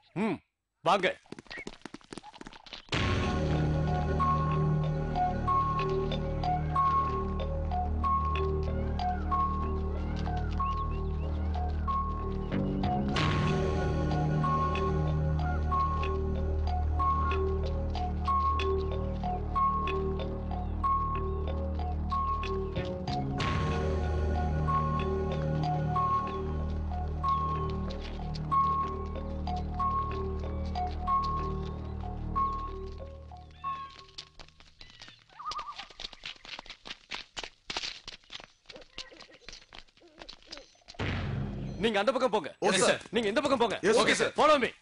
ம் வாங்க நீங்க அந்த பக்கம் போங்க Okay, sir. நீங்க இந்த பக்கம் போங்க Yes, okay, sir. Follow me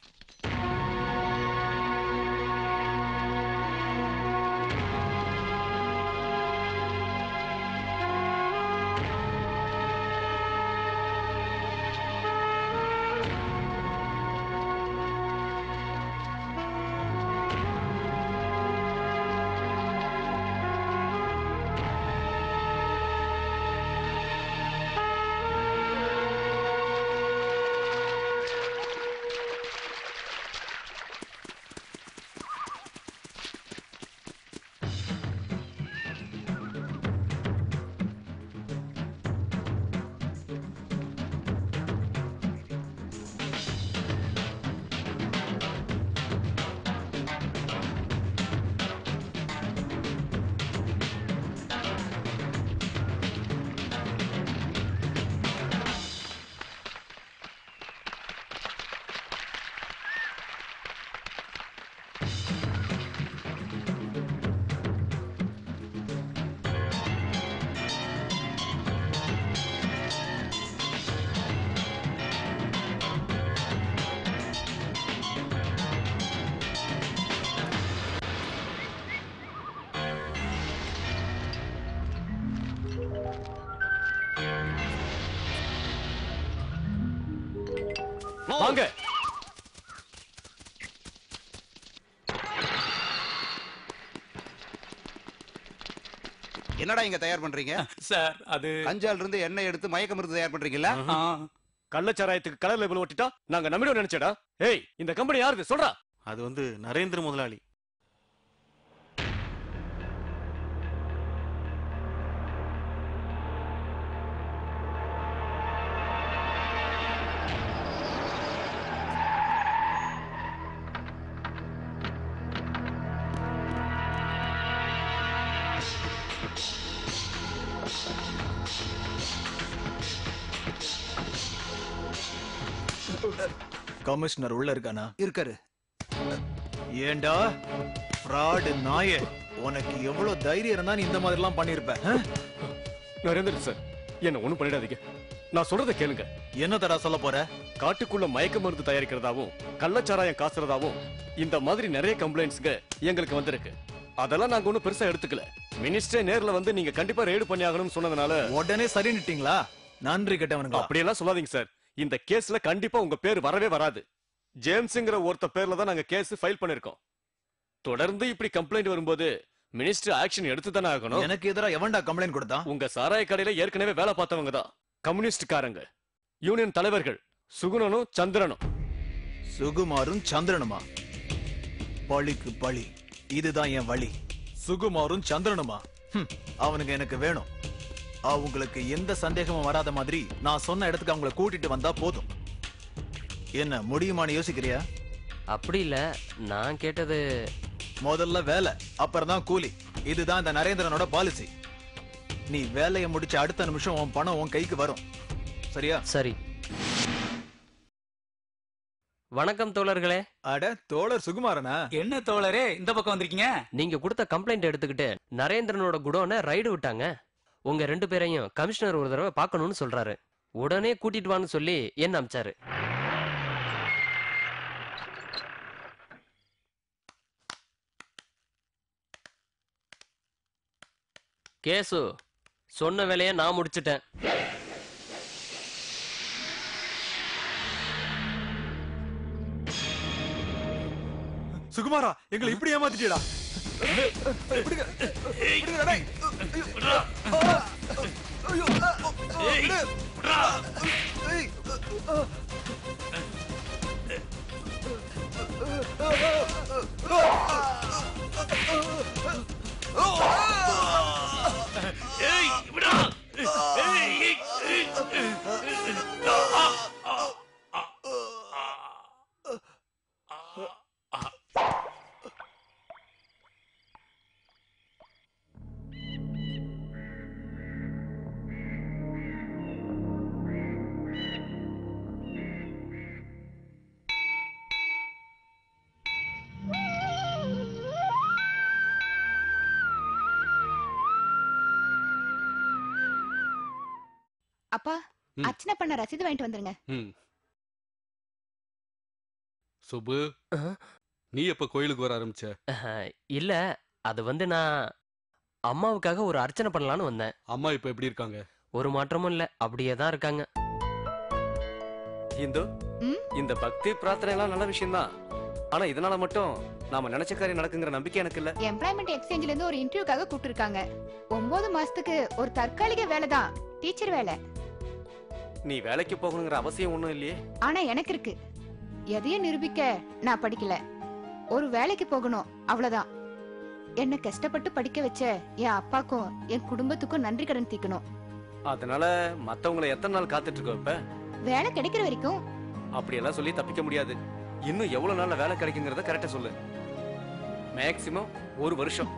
வாங்க என்னடா இங்க தயார் பண்றீங்க சார் அது கஞ்சால இருந்து எண்ணெய் எடுத்து மயக்க மருந்து தயார் பண்றீங்களா ஆ, கள்ளச்சாராயத்துக்கு கலர் லேபிள் ஒட்டிட்டா நாங்க நம்பிடுவோம் நினைச்சடா ஏய் இந்த கம்பெனி யாருது சொல்றா அது வந்து நரேந்திர முதலாளி கமிஷனர் உள்ள இருக்கானா இருக்காரு ஏண்டா ஃப்ராடு நாயே உனக்கு எவ்வளவு தைரியம் இருந்தா நீ இந்த மாதிரி எல்லாம் பண்ணிருப்ப ஆ? நரேந்திரன் சார் என்ன ஒண்ணும் பண்ணிடாதீங்க நான் சொல்றத கேளுங்க என்ன தடா சொல்ல போற காட்டுக்குள்ள மயக்க மருந்து தயாரிக்கிறதாவும் கள்ளச்சாராயம் காசுறதாவும் இந்த மாதிரி நிறைய கம்ப்ளைண்ட்ஸ்ங்க எங்களுக்கு வந்திருக்கு அதெல்லாம் நாங்க ஒண்ணும் பெருசா எடுத்துக்கல மினிஸ்டரே நேர்ல வந்து நீங்க கண்டிப்பா ரெய்டு பண்ணி ஆகணும்னு சொன்னதுனால உடனே சரின்னுட்டீங்களா நன்றி கெட்டவனுங்களா அப்படியெல்லாம் சொல்லாதீங்க சார் இந்த கேஸ்ல கண்டிப்பா உங்க பேர் வரவே வராது ஜேம்ஸ்ங்கிற ஒருத்த பேர்ல தான் நாங்க கேஸ் ஃபைல் பண்ணிருக்கோம் தொடர்ந்து இப்படி கம்ப்ளைண்ட் வரும்போது மினிஸ்டர் ஆக்ஷன் எடுத்து தானே ஆகணும் எனக்கு எதிரா எவன்டா கம்ப்ளைண்ட் கொடுத்தான் உங்க சாராய கடையில ஏற்கனவே வேலை பார்த்தவங்க தான் கம்யூனிஸ்ட்காரங்க யூனியன் தலைவர்கள் சுகுணனும் சந்திரனும் சுகுமாரும் சந்திரனுமா பழிக்கு பழி இதுதான் என் வழி சுகுமாரும் சந்திரனுமா ஹம், அவனுங்க எனக்கு வேணும் அவங்களுக்கு எந்த சந்தேகமும் வராத மாதிரி நான் சொன்ன இடத்துக்கு அவங்கள கூட்டிட்டு வந்தா போதும் என்ன முடியுமான்னு யோசிக்கிறியா அப்படி இல்ல நான் கேட்டது முதல்ல வேலை அப்புறம் தான் கூலி இதுதான் இந்த நரேந்திரனோட பாலிசி நீ வேலையை முடிச்ச அடுத்த நிமிஷம் உன் பணம் உன் கைக்கு வரும் சரியா சரி வணக்கம் தோழர்களே அட தோழர் சுகுமாரனா என்ன தோழரே இந்த பக்கம் வந்திருக்கீங்க நீங்க கொடுத்த கம்ப்ளைண்ட் எடுத்துக்கிட்டு நரேந்திரனோட குடோனை ரைடு விட்டாங்க உங்க ரெண்டு பேரையும் கமிஷனர் ஒரு தடவை பார்க்கணும்னு சொல்றாரு உடனே கூட்டிட்டு வான்னு சொல்லி என்ன அமிச்சாரு கேசு சொன்ன வேலையை நான் முடிச்சிட்டேன் சுகுமாரா எங்களை இப்படி ஏமாத்திட்டியடா அப்பா ம். அர்ச்சனை பண்ண ரசீது வாங்கிட்டு வந்துருங்க ம் சுபு ஆ? நீ எப்ப கோயிலுக்கு வர ஆரம்பிச்ச அஹ், இல்ல அது வந்து நான் அம்மாவுக்காக ஒரு அர்ச்சனை பண்ணலான்னு வந்தேன் அம்மா இப்ப எப்படி இருக்காங்க ஒரு மாற்றமும் இல்ல அப்படியே தான் இருக்காங்க இந்து ம்? இந்த பக்தி பிரார்த்தனை எல்லாம் நல்ல விஷயம்தான் ஆனா இதனால மட்டும் நாம நினைச்ச காரியம் நடக்குங்கிற நம்பிக்கை எனக்கு இல்ல எம்ப்ளாய்மெண்ட் எக்ஸ்சேஞ்சில இருந்து ஒரு இன்டர்வியூக்காக கூப்பிட்டுருக்காங்க ஒன்பது மாசத்துக்கு ஒரு தற்காலிக வேலை தான் டீச்சர் வேலை நீ வேலைக்கு போகணுங்கிற அவசியம் ஒண்ணும் இல்லையே ஆனா எனக்கு இருக்கு எதையும் நிரூபிக்க நான் படிக்கல ஒரு வேலைக்கு போகணும் அவ்வளவுதான் என்ன கஷ்டப்பட்டு படிக்க வச்ச என் அப்பாக்கும் என் குடும்பத்துக்கும் நன்றி கடன் தீக்கணும் அதனால மத்தவங்களை எத்தனை நாள் காத்துட்டு இருக்க இப்ப வேலை கிடைக்கிற வரைக்கும் அப்படியெல்லாம் சொல்லி தப்பிக்க முடியாது இன்னும் எவ்வளவு நாள்ல வேலை கிடைக்குங்கிறத கரெக்டா சொல்லு மேக்சிமம் ஒரு வருஷம்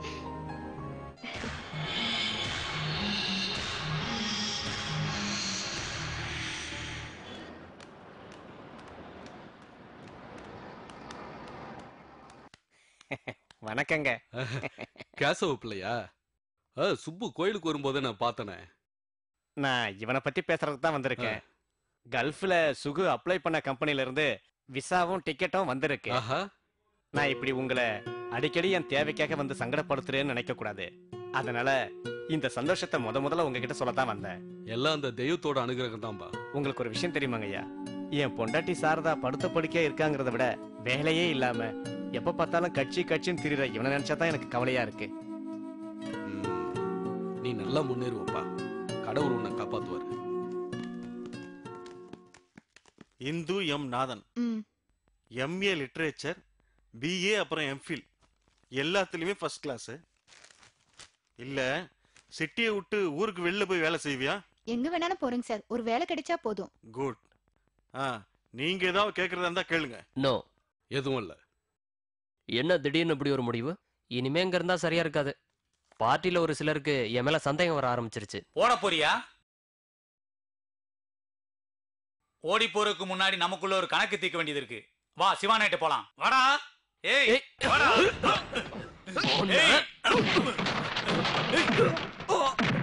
வணக்கங்க கேசவ பிள்ளையா ஆ, சுப்பு கோயிலுக்கு வரும்போதே நான் பார்த்தனே நான் இவனை பத்தி பேசுறதுக்கு தான் வந்திருக்கேன் கல்ஃப்ல சுகு அப்ளை பண்ண கம்பெனில இருந்து விசாவும் டிக்கெட்டும் வந்திருக்கு ஆஹா நான் இப்படி உங்களை அடிக்கடி என் தேவைக்காக வந்து சங்கடப்படுத்துறேன்னு நினைக்க கூடாது அதனால இந்த சந்தோஷத்தை முத முதல்ல உங்ககிட்ட சொல்லத்தான் வந்தேன் எல்லாம் அந்த தெய்வத்தோட அனுகிரகம் தான்பா உங்களுக்கு ஒரு விஷயம் தெரியுமாங்க ஐயா என் பொண்டாட்டி சாரதா படுத்த படுக்கையா இருக்காங்கிறத விட வேலையே இல்லாம எப்ப பார்த்தாலும் கட்சி கட்சின்னு திரிற இவனை நினைச்சா தான் எனக்கு கவலையா இருக்கு ம். நீ நல்லா முன்னேறுவப்பா கடவுள் உன்னை காப்பாத்துவாரு இந்து எம் நாதன் ம், எம்ஏ லிட்ரேச்சர் பிஏ அப்புறம் எம்ஃபில் எல்லாத்துலயுமே ஃபர்ஸ்ட் கிளாஸ் இல்ல சிட்டியை விட்டு ஊருக்கு வெளில போய் வேலை செய்வியா எங்க வேணாலும் போறேங்க சார் ஒரு வேலை கிடைச்சா போதும் குட் ஆ நீங்க ஏதாவது கேக்குறதா இருந்தா கேளுங்க நோ எதுவும் இல்ல என்ன திடீர்னு இப்படி ஒரு முடிவு இனிமே இங்க இருந்தா சரியா இருக்காது பார்ட்டில ஒரு சிலருக்கு என் மேல சந்தேகம் வர ஆரம்பிச்சிருச்சு ஓட போறியா ஓடி போறதுக்கு முன்னாடி நமக்குள்ள ஒரு கணக்கு தீர்க்க வேண்டியது இருக்கு வா சிவானேட்டு போலாம் வாடா ஏய் வாடா ஏய்